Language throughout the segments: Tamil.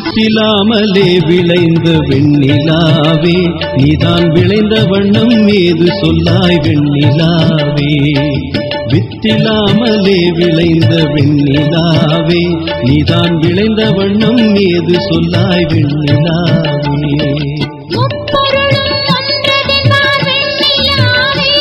வித்திலாமலே விளைந்த வெண்ணிலாவே நீதான் விளைந்த வண்ணம் ஏது சொல்லாய் வெண்ணிலாவே வித்திலாமலே விளைந்த வெண்ணிலாவே நீதான் விளைந்த வண்ணம் ஏது சொல்லாய் வெண்ணிலாவே முப்பொருளும் ஒன்றதென்பார் வெண்ணிலாவே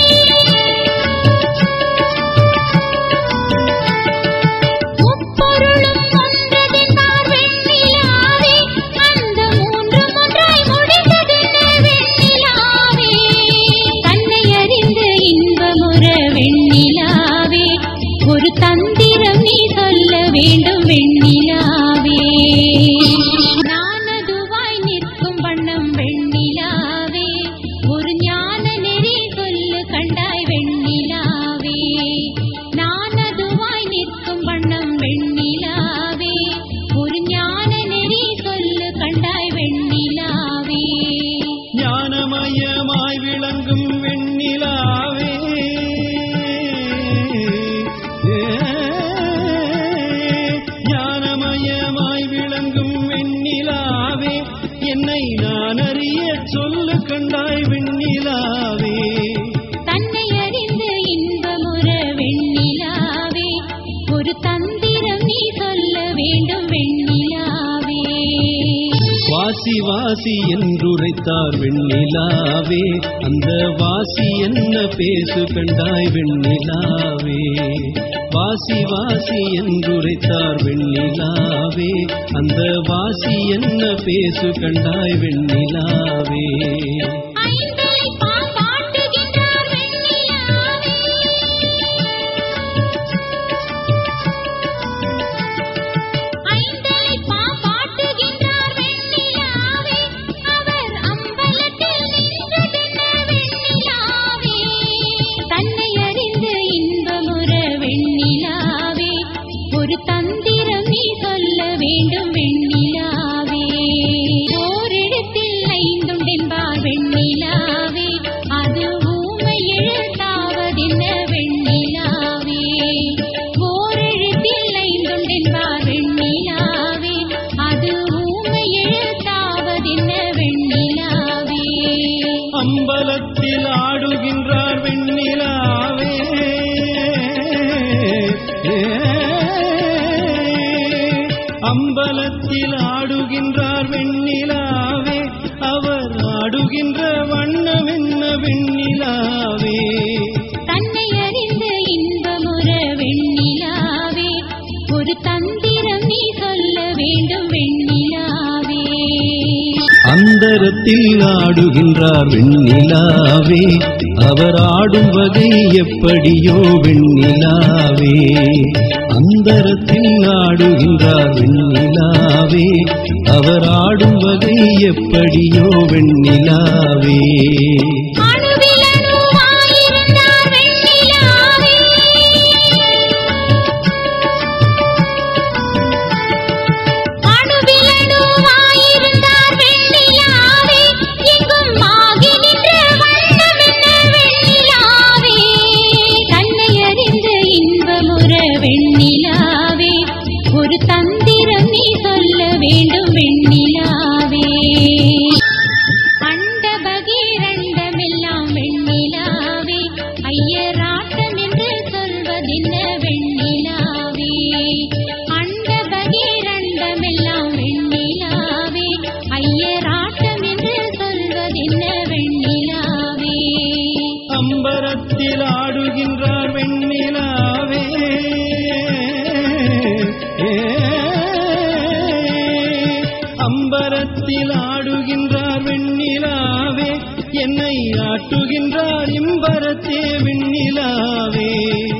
முப்பொருளும் ஒன்றதென்பார் வெண்ணிலாவே அந்த மூன்றும் ஒன்றாய் முடிந்ததென்ன வெண்ணிலாவே தன்னை அறிந்து இன்பமுற வெண்ணிலாவே ஒரு தந்திரம் நீ சொல்ல வேண்டும் வெண்ணிலாவே ஞானதுவாய் நிற்கும் வண்ணம் வெண்ணிலாவே ஒரு ஞான நெறி சொல்லு கண்டாய் வெண்ணிலாவே ஞானதுவாய் நிற்கும் வண்ணம் வெண்ணிலாவே ஒரு ஞான நெறி சொல்லு கண்டாய் வெண்ணிலாவே ஞானமயமாய் விளங்கும் வெண்ணிலாவே ஞானமயமாய் விளங்கும் வெண்ணிலாவே என்னை நான் அறிய சொல்லு கண்டாய் வெண்ணிலாவே தன்னை அறிந்து இன்பமுற வெண்ணிலாவே ஒரு தந்திரம் நீ சொல்ல வேண்டும் வெண்ணிலாவே வாசி வாசி என்றுரைத்தார் வெண்ணிலாவே அந்த வாசி என்ன பேசு கண்டாய் வெண்ணிலாவே வாசி வாசி என்றுரைத்தார் வெண்ணிலாவே அந்த வாசி என்ன பேசு கண்டாய் வெண்ணிலாவே ஐந்தலை பாட்டுகின்றார் வெண்ணிலாவே ஐந்தலை பாட்டுகின்றார் வெண்ணிலாவே அவர் அம்பலத்தில் நின்றதென்ன வெண்ணிலாவே தன்னை அறிந்து இன்பமுற வெண்ணிலாவே ஒரு தந்திரம் நீ சொல்ல வேண்டும் வெண்ணிலாவே ஓரிடத்தில் ஐந்துண்டென்பார் வெண்ணிலாவே அது ஊமை எழுத்தாவதென்ன வெண்ணிலாவே ஓரெழுத்தில் ஐந்துண்டென்பார் வெண்ணிலாவே அது ஊமை எழுத்தாவதென்ன வெண்ணிலாவே அம்பலத்தில் ஆடுகின்றார் வெண்ணிலாவே அம்பலத்தில் ஆடுகின்றார் வெண்ணிலாவே அவர் ஆடுகின்ற வண்ணம் என்ன வெண்ணிலாவே தன்னை அறிந்து இன்பமுற வெண்ணிலாவே ஒரு தந்திரம் நீ சொல்ல வேண்டும் வெண்ணிலாவே அந்தரத்தில் ஆடுகின்றார் வெண்ணிலாவே அவர் ஆடும் வகை எப்படியோ வெண்ணிலாவே அந்தரத்தில் ஆடுகின்றார் வெண்ணிலாவே அவர் ஆடும் வகை எப்படியோ வெண்ணிலாவே அணுவிலணுவாயிருந்தார் வெண்ணிலாவே அணுவிலணுவாயிருந்தார் வெண்ணிலாவே எங்கும் ஆகி நின்ற வண்ணமென்ன வெண்ணிலாவே தன்னை அறிந்து இன்பமுற வெண்ணிலாவே ஒரு தந்திரம் நீ சொல்ல வேண்டும் வெண்ணிலாவே அண்ட பகீரண்டமெல்லாம் வெண்ணிலாவே ஐயராட்டம் என்று சொல்வதென்ன வெண்ணிலாவே அண்ட பகீரண்டமெல்லாம் வெண்ணிலாவே ஐயராட்டம் என்று சொல்வதென்ன வெண்ணிலாவே அம்பரத்தில் ஆடுகின்றார் வெண்ணிலாவே அம்பரத்தில் ஆடுகின்றார் வெண்ணிலாவே என்னை ஆட்டுகின்றார் இம்பரத்தே வெண்ணிலாவே